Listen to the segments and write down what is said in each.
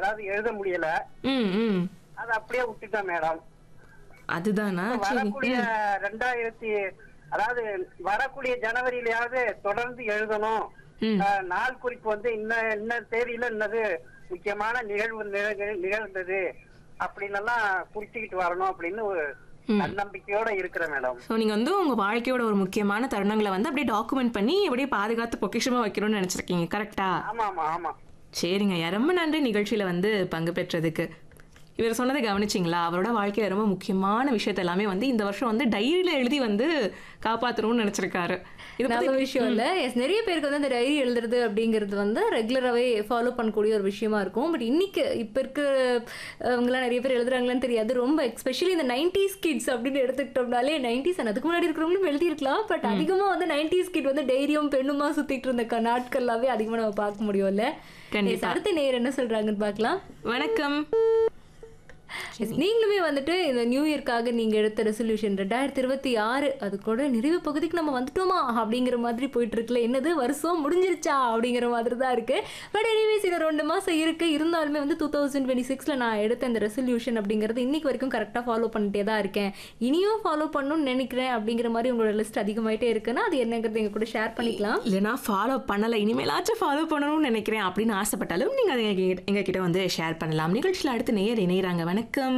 அதாவது எழுத முடியல ம் ம் அதை அப்படியே விட்டுட்டேன் மேடம் அதுதானா சரி வரக்கூடிய ரெண்டாயிரத்தி அதாவது வரக்கூடிய ஜனவரியிலயாவது தொடர்ந்து எழுதணும் ம். அஹ், நாள் குறிப்பு வந்து இன்ன இன்ன தேதியில இன்னது முக்கியமான நிகழ்வு நிகழ்- நிகழ்ந்தது அப்படின்னு எல்லாம் குறிச்சுக்கிட்டு வரணும் அப்படின்னு ஒரு தன்னம்பிக்கையோட இருக்கிறேன் மேடம் ஸோ நீங்கள் வந்து உங்கள் வாழ்க்கையோட ஒரு முக்கியமான தருணங்களை வந்து அப்படியே டாக்குமெண்ட் பண்ணி அப்படியே பாதுகாத்து பொக்கிஷமாக வைக்கணும்னு நினச்சிருக்கீங்க கரெக்டா ஆமா ஆமா ஆமா சரிங்க ஐயா ரொம்ப நன்றி நிகழ்ச்சியில் வந்து பங்கு பெற்றதுக்கு இவர் சொன்னதை கவனிச்சிங்களா அவரோட வாழ்க்கையில ரொம்ப முக்கியமான விஷயத்த எல்லாமே வந்து இந்த வருஷம் வந்து டைரியில எழுதி வந்து காப்பாற்றணும்னு நினச்சிருக்காரு இது நல்ல விஷயம் இல்ல எஸ் நிறைய பேருக்கு வந்து அந்த டைரி எழுதுறது அப்படிங்கிறது வந்து ரெகுலராகவே ஃபாலோ பண்ணக்கூடிய ஒரு விஷயமா இருக்கும் பட் இன்னைக்கு இப்போ இருக்க அவங்களாம் நிறைய பேர் எழுதுறாங்களான்னு தெரியாது ரொம்ப எஸ்பெஷலி இந்த நைன்டிஸ் கிட்ஸ் அப்படின்னு எடுத்துக்கிட்டோம்னாலே நைன்டிஸ் அதுக்கு முன்னாடி இருக்கிறவங்களும் எழுதியிருக்கலாம் பட் அதிகமா வந்து நைன்டிஸ் கிட் வந்து டைரியும் பெண்ணுமா சுத்திட்டு இருந்த க- நாட்கள்லாவே அதிகமா நம்ம பார்க்க முடியும்ல கண்டிப்பா. Yes, அடுத்த நேர் என்ன சொல்றாங்கன்னு பார்க்கலாம் வணக்கம் Yes, நீங்களுமே வந்துட்டு இந்த நியூ இயர்க்காக நீங்க எடுத்த ரெசல்யூஷன் ரெண்டாயிரத்தி இருபத்தி ஆறு அது கூட நிறைவு பகுதிக்கு நம்ம வந்துட்டோமா அப்படிங்கிற மாதிரி போயிட்டு இருக்குல்ல என்னது வருஷம் முடிஞ்சிருச்சா அப்படிங்கிற மாதிரி தான் இருக்கு பட் எனிவேஸ் இன்னும் ரெண்டு மாசம் இருக்கு இருந்தாலுமே வந்து டூ தௌசண்ட் டுவெண்ட்டி சிக்ஸ்ல நான் எடுத்த இந்த ரெசல்யூஷன் அப்படிங்கிறது இன்னைக்கு வரைக்கும் கரெக்டாக ஃபாலோ பண்ணிட்டே தான் இருக்கேன் இனியும் ஃபாலோ பண்ணணும்னு நினைக்கிறேன் அப்படிங்கிற மாதிரி உங்களோட லிஸ்ட் அதிகமாயிட்டே இருக்குன்னா அது என்னங்கிறது எங்க கூட ஷேர் பண்ணிக்கலாம் இல்லைனா ஃபாலோ பண்ணலை இனிமேலாச்சும் ஃபாலோ பண்ணணும்னு நினைக்கிறேன் அப்படின்னு ஆசைப்பட்டாலும் நீங்கள் அதை எங்க- எங்ககிட்ட வந்து ஷேர் பண்ணலாம் நிகழ்ச்சியில் அடுத்து நேயர் இணையறாங்க வணக்கம்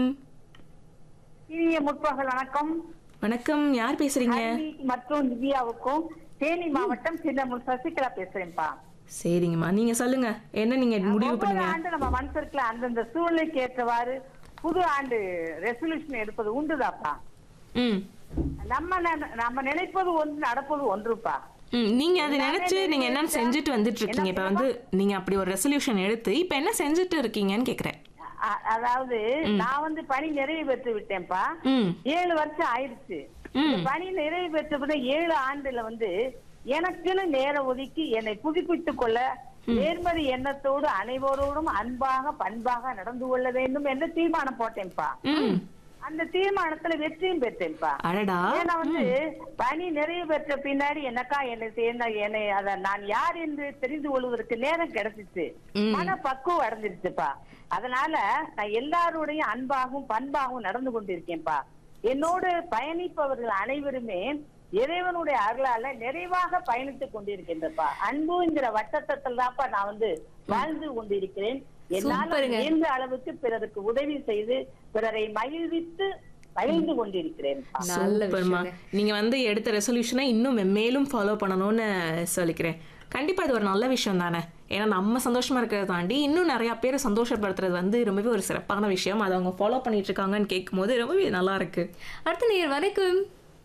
இனிய முற்பகல் வணக்கம் வணக்கம் யார் பேசுறீங்க ஹரி மற்றும் திவ்யாவுக்கும் தேனி மாவட்டம் சின்னமுல் சசிகலா பேசுறேன்ப்பா சரிங்கம்மா நீங்க சொல்லுங்க என்ன நீங்க முடிவு ஒவ்வொரு பண்ணுங்க ஆண்டு நம்ம மனசுக்குள்ள அந்தந்த சூழ்நிலைக்கு ஏற்றவாறு புது ஆண்டு ரெசல்யூஷன் எடுப்பது உண்டுதாப்பா ம் நம்ம நென- நம்ம நினைப்பது ஒன்று நடப்பது ஒன்றுப்பா ம் நீங்க அதை நினைச்சு நீங்க என்னன்னு செஞ்சுட்டு வந்துட்டு இருக்கீங்க இப்ப வந்து நீங்க அப்படி ஒரு ரெசல்யூஷன் எடுத்து இப்ப என்ன செஞ்சுட்டு இருக்கீங்கன்னு கேக்குறேன் அ- அதாவது நான் வந்து பணி நிறைவு பெற்று விட்டேன்ப்பா ம் ஏழு வருஷம் ஆயிடுச்சு இந்த பணி நிறைவு பெற்ற பிறகு ஏழு ஆண்டுல வந்து எனக்குன்னு நேரம் ஒதுக்கி என்னை புதுப்பித்துக் கொள்ள நேர்மறை எண்ணத்தோடு அனைவரோடும் அன்பாக பண்பாக நடந்து கொள்ள வேண்டும் என்று தீர்மானம் போட்டேன்ப்பா ம் அந்த தீர்மானத்துல வெற்றியும் பெற்றேன்ப்பா அடடா ஏன்னா வந்து பணி நிறைவு பெற்ற பின்னாடி எனக்கா என்னை சேர்ந்த என்னை அத நான் யார் என்று தெரிந்து கொள்வதற்கு நேரம் கிடைச்சிச்சு மன பக்குவம் அடைஞ்சிருச்சுப்பா அதனால நான் எல்லாரோடையும் அன்பாகவும் பண்பாகவும் நடந்து கொண்டிருக்கேன்ப்பா என்னோடு பயணிப்பவர்கள் அனைவருமே இறைவனுடைய அருளால நிறைவாக பயணித்துக் கொண்டிருக்கின்றப்பா அன்புங்கிற வட்டத்தில் தான்ப்பா நான் வந்து வாழ்ந்து கொண்டிருக்கிறேன் என்னால் சூப்பருங்க. எந்த அளவுக்கு பிறருக்கு உதவி செய்து பிறரை மகிழ்வித்து மகிழ்ந்து கொண்டிருக்கிறேன் நல்ல சூப்பர்மா நீங்க வந்து எடுத்த ரெசல்யூஷனை இன்னும் மேலும் ஃபாலோ பண்ணணும்னு சொல்லிக்கிறேன் கண்டிப்பா இது ஒரு நல்ல விஷயம் தானே ஏன்னா நம்ம சந்தோஷமா இருக்கிறத தாண்டி இன்னும் நிறைய பேர் சந்தோஷப்படுத்துறது வந்து ரொம்பவே ஒரு சிறப்பான விஷயம் அதை அவங்க ஃபாலோ பண்ணிட்டு இருக்காங்கன்னு கேட்கும்போது ரொம்பவே நல்லா இருக்கு அடுத்த நேர் வணக்கம்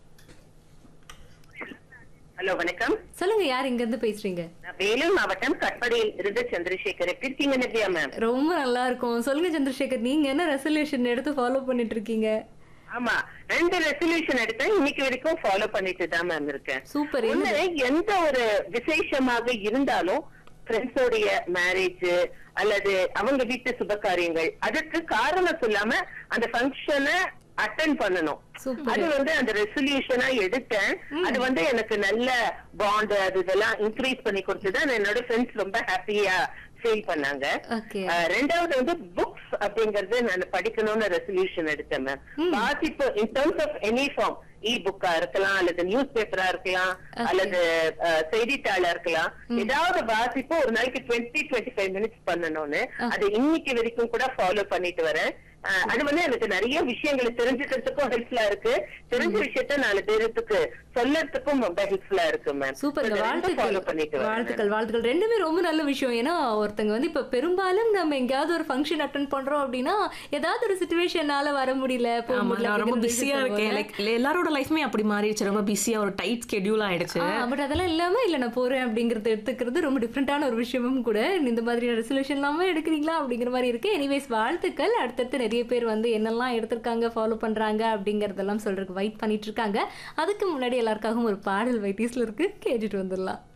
ஹலோ வணக்கம் சொல்லுங்க யார் இங்க இருந்து பேசுறீங்க நான் வேலூர் மாவட்டம் கட்படியில் இருந்து சந்திரசேகர் எப்படி இருக்கீங்க நித்யா மேம் ரொம்ப நல்லா இருக்கும் சொல்லுங்க சந்திரசேகர் நீங்க என்ன ரெசல்யூஷன் எடுத்து ஃபாலோ பண்ணிட்டு இருக்கீங்க ஆமா ரெண்டு ரெசல்யூஷன் எடுத்தேன் இன்னைக்கு வரைக்கும் ஃபாலோ பண்ணிட்டு தான் மேம் இருக்கேன் சூப்பர் ஒண்ணு எந்த ஒரு விசேஷமாக இருந்தாலும் ஃப்ரெண்ட்ஸோடைய மேரேஜ் அல்லது அவங்க வீட்டு சுப காரியங்கள் அதற்கு காரணம் சொல்லாம அந்த ஃபங்க்ஷனை அட்டன் பண்ணணும் Super. அது வந்து அந்த ரெசல்யூஷனா எடுத்தேன் அது வந்து எனக்கு நல்ல பாண்ட் அது இதெல்லாம் இன்க்ரீஸ் பண்ணி கொடுத்தது அது என்னோட ஃப்ரெண்ட்ஸ் ரொம்ப ஹாப்பியா ஃபீல் பண்ணாங்க ஓகே அஹ் ரெண்டாவது வந்து புக்ஸ் அப்படிங்கறது நான் படிக்கணும்னு ரெசல்யூஷன் எடுத்தேன் மேம் வாசிப்பு in terms of any form இ புக்கா இருக்கலாம் அல்லது நியூஸ் பேப்பரா இருக்கலாம் அல்லது அஹ், செய்தித்தாளா இருக்கலாம் ஏதாவது வாசிப்பு ஒரு நாளைக்கு டுவெண்ட்டி டுவெண்ட்டி ஃபைவ் மினிட்ஸ் பண்ணணும்னு அது இன்னைக்கு வரைக்கும் கூட ஃபாலோ பண்ணிட்டு வரேன் அஹ், அது வந்து எனக்கு நிறைய விஷயங்களை தெரிஞ்சுக்கிறதுக்கும் ஹெல்ப்ஃபுல்லா இருக்கு தெரிஞ்ச விஷயத்த நாலு பேருக்கு சொல்லறதுக்கும் ரொம்ப ஹெல்ப்ஃபுல்லா இருக்கு மேம் சூப்பர் வாழ்த்துக்கள் ஃபாலோ பண்ணிட்டு வரேன் வாழ்த்துக்கள் வாழ்த்துக்கள் ரெண்டுமே ரொம்ப நல்ல விஷயம் ஏன்னா ஒருத்தங்க வந்து இப்ப பெரும்பாலும் நம்ம எங்கேயாவது ஒரு ஃபங்க்ஷன் அட்டன் பண்றோம் அப்படின்னா ஏதாவது ஒரு சுச்சுவேஷனால வர முடியல போக ஆமா முடியல நான் ரொம்ப அப்படிங்கிற பிஸியா reason இருக்கேன் சொல்லுவாங்க. லைக் எல்லாரோட லைஃப்மே அப்படி மாறிடுச்சு ரொம்ப பிஸியா ஒரு டைட் ஸ்கெடியூல் ஆயிடுச்சு பட் அதெல்லாம் இல்லாம இல்ல நான் போறேன் அப்படிங்கறது எடுத்துக்கிறது ரொம்ப டிஃப்ரெண்டான ஒரு விஷயமும் கூட இந்த மாதிரியான ரெசல்யூஷன் இல்லாம எடுக்கிறீங்களா அப்படிங்கிற மாதிரி இருக்கு எனிவேஸ் வாழ்த்துக்கள் அடுத்தடுத்து நிறைய பேர் வந்து என்னெல்லாம் எடுத்திருக்காங்க ஃபாலோ பண்றாங்க அப்படிங்கறதெல்லாம் சொல்றதுக்கு வெயிட் பண்ணிட்டு இருக்காங்க அதுக்கு முன்னாடி எல்லாருக்காகவும் ஒரு பாடல் வைத்தீஸ்ல இருக்கு கேட்டுட்டு வந்துடலாம்